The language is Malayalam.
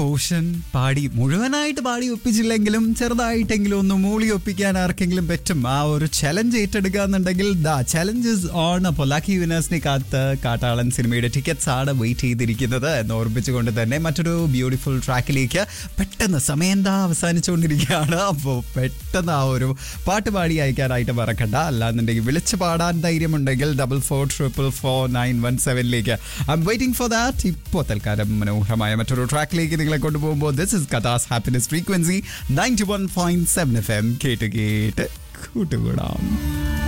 പോർഷൻ പാടി മുഴുവനായിട്ട് പാടി ഒപ്പിച്ചില്ലെങ്കിലും ചെറുതായിട്ടെങ്കിലും ഒന്ന് മൂളി ഒപ്പിക്കാൻ ആർക്കെങ്കിലും പറ്റും ആ ഒരു ചലഞ്ച് ഏറ്റെടുക്കുക എന്നുണ്ടെങ്കിൽ ദ ചലഞ്ചസ് ഓൺ അപ്പോൾ ലക്കി വിനേഴ്സിനെ കാത്ത് കാട്ടാളൻ സിനിമയുടെ ടിക്കറ്റ്സ് ആണ് വെയിറ്റ് ചെയ്തിരിക്കുന്നത് എന്ന് ഓർമ്മിച്ചുകൊണ്ട് തന്നെ മറ്റൊരു ബ്യൂട്ടിഫുൾ ട്രാക്കിലേക്ക് പെട്ടെന്ന് സമയം എന്താ അവസാനിച്ചുകൊണ്ടിരിക്കുകയാണ് അപ്പോൾ പെട്ടെന്ന് ആ ഒരു പാട്ട് പാടി അയക്കാനായിട്ട് മറക്കണ്ട അല്ലാന്നുണ്ടെങ്കിൽ വിളിച്ച് പാടാൻ ധൈര്യമുണ്ടെങ്കിൽ double four triple four nine one സെവനിലേക്ക് I'm waiting for that ഇപ്പോൾ തൽക്കാലം മനോഹരമായ മറ്റൊരു ട്രാക്കിലേക്ക് നിങ്ങളെ കൊണ്ടുപോകുമ്പോൾ ദിസ് ഇസ് കഥാസ് happiness frequency ninety one point seven F M കേട്ട് കേട്ട് കൂട്ടുകൂടാം